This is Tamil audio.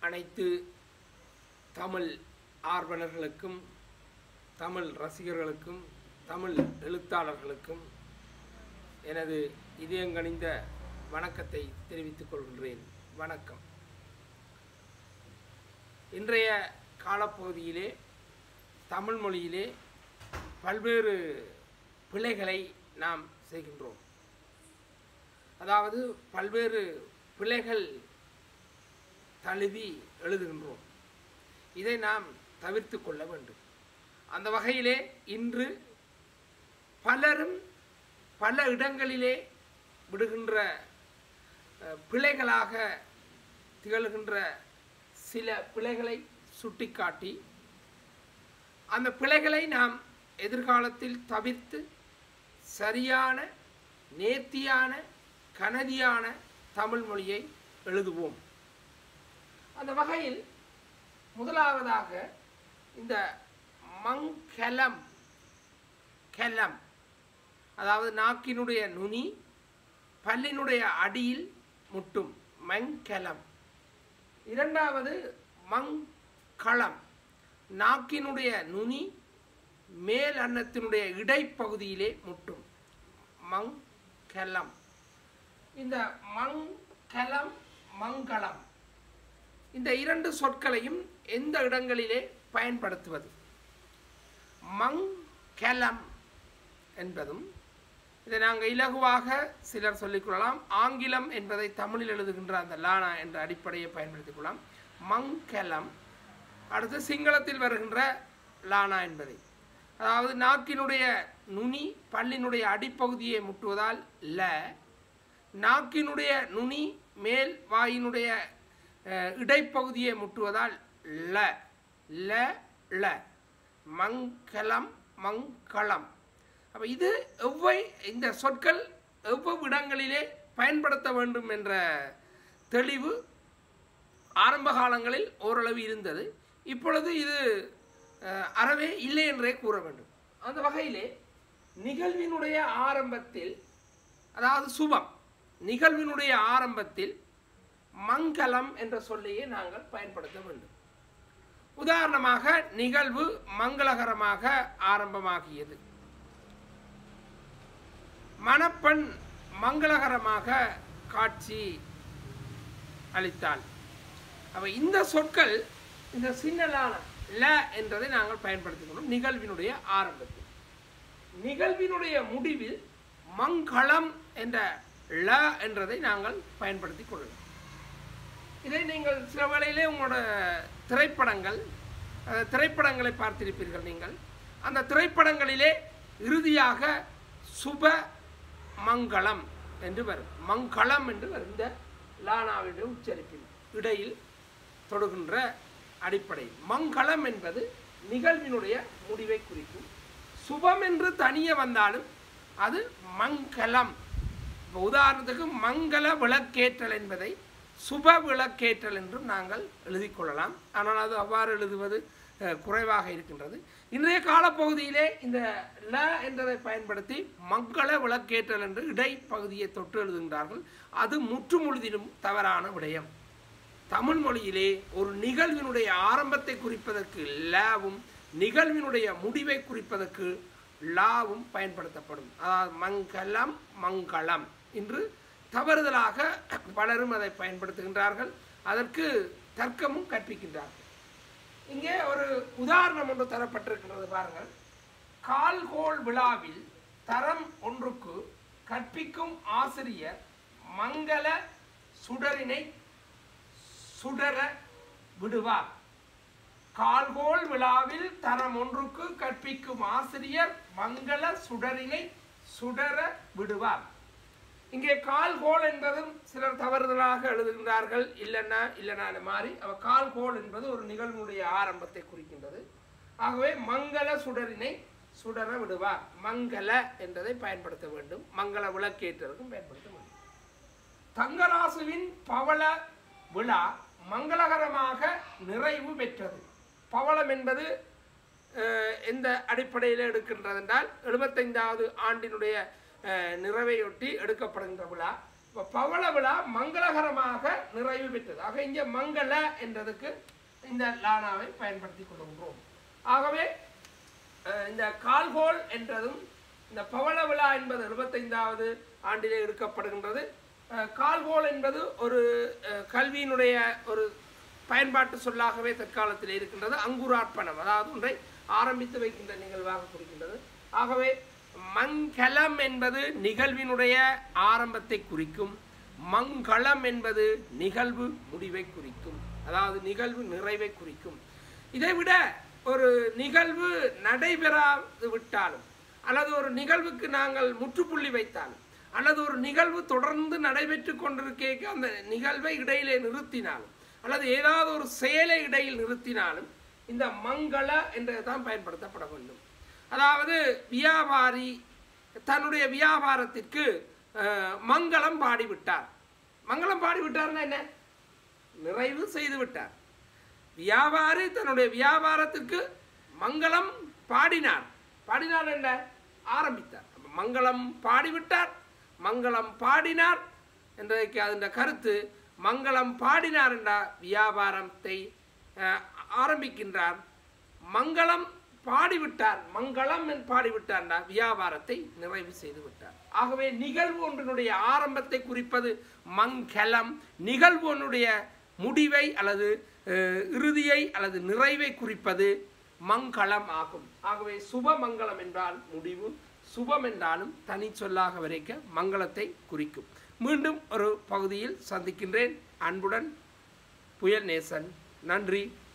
அனைத்து தமிழ் ஆர்வலர்களுக்கும் தமிழ் ரசிகர்களுக்கும் தமிழ் எழுத்தாளர்களுக்கும் எனது இதயங்கணிந்த வணக்கத்தை தெரிவித்துக் கொள்கின்றேன் வணக்கம் இன்றைய காலப்பகுதியிலே தமிழ் மொழியிலே பல்வேறு பிழைகளை நாம் செய்கின்றோம் அதாவது பல்வேறு பிழைகள் தழுவி எழுதுகின்றோம் இதை நாம் தவிர்த்து கொள்ள வேண்டும் அந்த வகையிலே இன்று பலரும் பல இடங்களிலே விடுகின்ற அஹ், பிழைகளாக திகழ்கின்ற சில பிழைகளை சுட்டிக்காட்டி அந்த பிழைகளை நாம் எதிர்காலத்தில் தவிர்த்து சரியான நேர்த்தியான கனதியான தமிழ் மொழியை எழுதுவோம் அந்த வகையில் முதலாவதாக இந்த மங்கலம் கெலம் அதாவது நாக்கினுடைய நுனி பல்லினுடைய அடியில் முட்டும் மங்கலம் இரண்டாவது மங்களம் நாக்கினுடைய நுனி மேல் அன்னத்தினுடைய இடைப்பகுதியிலே முட்டும் மங்கலம் இந்த மங்கலம் மங்களம் இந்த இரண்டு சொற்களையும் எந்த இடங்களிலே பயன்படுத்துவது மங்கலம் என்பதும் இதை நாங்கள் இலகுவாக சிலர் சொல்லிக்கொள்ளலாம் ஆங்கிலம் என்பதை தமிழில் எழுதுகின்ற அந்த லானா என்ற அடிப்படையை பயன்படுத்திக் கொள்ளலாம் மங்கலம் அடுத்து சிங்களத்தில் வருகின்ற லானா என்பதை அதாவது நாக்கினுடைய நுனி பல்லினுடைய அடிப்பகுதியை முட்டுவதால் ல நாக்கினுடைய நுனி மேல் வாயினுடைய அஹ், இடைப்பகுதியை முட்டுவதால் ல ல ல மங்கலம் மங்களம் அப்போ இது எவ்வை இந்த சொற்கள் எவ்வளவு இடங்களிலே பயன்படுத்த வேண்டும் என்ற தெளிவு ஆரம்ப காலங்களில் ஓரளவு இருந்தது இப்பொழுது இது அஹ், அறவே இல்லை என்றே கூற வேண்டும் அந்த வகையிலே நிகழ்வினுடைய ஆரம்பத்தில் அதாவது சுபம் நிகழ்வினுடைய ஆரம்பத்தில் மங்களம் என்ற சொல்லையே நாங்கள் பயன்படுத்த வேண்டும் உதாரணமாக நிகழ்வு மங்களகரமாக ஆரம்பமாகியது மணப்பெண் மங்களகரமாக காட்சி அளித்தாள் அப்ப இந்த சொற்கள் இந்த சின்னலான ல என்றதை நாங்கள் பயன்படுத்திக்கணும் நிகழ்வினுடைய ஆரம்பத்தில் நிகழ்வினுடைய முடிவில் மங்களம் என்ற ல என்றதை நாங்கள் பயன்படுத்திக் கொள்ளலாம் இதை நீங்கள் சில வேளையிலே உங்களோட திரைப்படங்கள் அஹ், திரைப்படங்களை பார்த்திருப்பீர்கள் நீங்கள் அந்த திரைப்படங்களிலே இறுதியாக சுப மங்களம் என்று வரும் மங்களம் என்று வரும் இந்த லானாவினுடைய உச்சரிப்பில் இடையில் தொடுகின்ற அடிப்படை மங்களம் என்பது நிகழ்வினுடைய முடிவை குறிக்கும் சுபம் என்று தனியே வந்தாலும் அது மங்களம் இப்போ உதாரணத்துக்கு மங்கள விளக்கேற்றல் என்பதை சுப விளக்கேற்றல் என்றும் நாங்கள் எழுதிக் கொள்ளலாம் ஆனால் அது அவ்வாறு எழுதுவது அஹ், குறைவாக இருக்கின்றது இன்றைய காலப்பகுதியிலே இந்த ல என்றதை பயன்படுத்தி மங்கள விளக்கேற்றல் என்று இடைப்பகுதியை தொட்டு எழுதுகின்றார்கள் அது முற்றுமுழுதிலும் தவறான விடயம் தமிழ் மொழியிலே ஒரு நிகழ்வினுடைய ஆரம்பத்தை குறிப்பதற்கு லாவும் நிகழ்வினுடைய முடிவை குறிப்பதற்கு லாவும் பயன்படுத்தப்படும் அதாவது மங்களம் மங்களம் என்று தவறுதலாக பலரும் அதை பயன்படுத்துகின்றார்கள் அதற்கு தர்க்கமும் கற்பிக்கின்றார்கள் இங்கே ஒரு உதாரணம் ஒன்று தரப்பட்டிருக்கின்றது பாருங்கள் கால்கோள் விழாவில் தரம் ஒன்றுக்கு கற்பிக்கும் ஆசிரியர் மங்கள சுடரினை சுடர விடுவார் கால்கோள் விழாவில் தரம் ஒன்றுக்கு கற்பிக்கும் ஆசிரியர் மங்கள சுடரினை சுடர விடுவார் இங்கே கால்கோள் என்பதும் சிலர் தவறுதலாக எழுதுகின்றார்கள் இல்லைன்னா இல்லைன்னா மாறி அவ கால்கோள் என்பது ஒரு நிகழ்வுடைய ஆரம்பத்தை குறிக்கின்றது ஆகவே மங்கள சுடரினை சுடர விடுவார் மங்கள என்றதை பயன்படுத்த வேண்டும் மங்கள விளக்கேற்றலுக்கும் பயன்படுத்த வேண்டும் தங்கராசுவின் பவள விழா மங்களகரமாக நிறைவு பெற்றது பவளம் என்பது அஹ், எந்த அடிப்படையில் எடுக்கின்றது என்றால் எழுபத்தைந்தாவது ஆண்டினுடைய அஹ், நிறைவையொட்டி எடுக்கப்படுகின்ற விழா இப்போ பவள விழா மங்களகரமாக நிறைவு பெற்றது ஆக இங்கே மங்கள என்றதுக்கு இந்த லானாவை பயன்படுத்தி கொள்கின்றோம் ஆகவே அஹ், இந்த கால்கோல் என்றதும் இந்த பவள விழா என்பது இருபத்தைந்தாவது ஆண்டிலே எடுக்கப்படுகின்றது அஹ், கால்கோல் என்பது ஒரு அஹ், கல்வியினுடைய ஒரு பயன்பாட்டு சொல்லாகவே தற்காலத்தில் இருக்கின்றது அங்குரார்ப்பணம் அதாவது ஒன்றை ஆரம்பித்து வைக்கின்ற நிகழ்வாக குறிக்கின்றது ஆகவே மங்களம் என்பது நிகழ்வினுடைய ஆரம்பத்தை குறிக்கும் மங்களம் என்பது நிகழ்வு முடிவை குறிக்கும் அதாவது நிகழ்வு நிறைவை குறிக்கும் இதை விட ஒரு நிகழ்வு நடைபெறாது விட்டாலும் அல்லது ஒரு நிகழ்வுக்கு நாங்கள் முற்றுப்புள்ளி வைத்தாலும் அல்லது ஒரு நிகழ்வு தொடர்ந்து நடைபெற்று கொண்டிருக்க அந்த நிகழ்வை இடையிலே நிறுத்தினாலும் அல்லது ஏதாவது ஒரு செயலை இடையில் நிறுத்தினாலும் இந்த மங்கள என்றது தான் பயன்படுத்தப்பட வேண்டும் அதாவது வியாபாரி தன்னுடைய வியாபாரத்திற்கு அஹ், மங்களம் பாடிவிட்டார் மங்களம் பாடிவிட்டார்னா என்ன நிறைவு செய்து விட்டார் வியாபாரி தன்னுடைய வியாபாரத்திற்கு மங்களம் பாடினார் பாடினார் என்ன ஆரம்பித்தார் அப்ப மங்களம் பாடிவிட்டார் மங்களம் பாடினார் என்றதுக்கு அதன் கருத்து மங்களம் பாடினார் என்ற வியாபாரத்தை அஹ், ஆரம்பிக்கின்றார் மங்களம் பாடிவிட்டார் மங்களம் என்று பாடிவிட்டார்னா வியாபாரத்தை நிறைவு செய்து விட்டார் ஆகவே நிகழ்வு ஒன்றினுடைய ஆரம்பத்தை குறிப்பது மங்களம் நிகழ்வு ஒன்றுடைய முடிவை அல்லது அஹ், இறுதியை அல்லது நிறைவை குறிப்பது மங்களம் ஆகும் ஆகவே சுபமங்கலம் என்றால் முடிவு சுபம் என்றாலும் தனி சொல்லாக வரைக்க மங்களத்தை குறிக்கும் மீண்டும் ஒரு பகுதியில் சந்திக்கின்றேன் அன்புடன் புயல் நேசன் நன்றி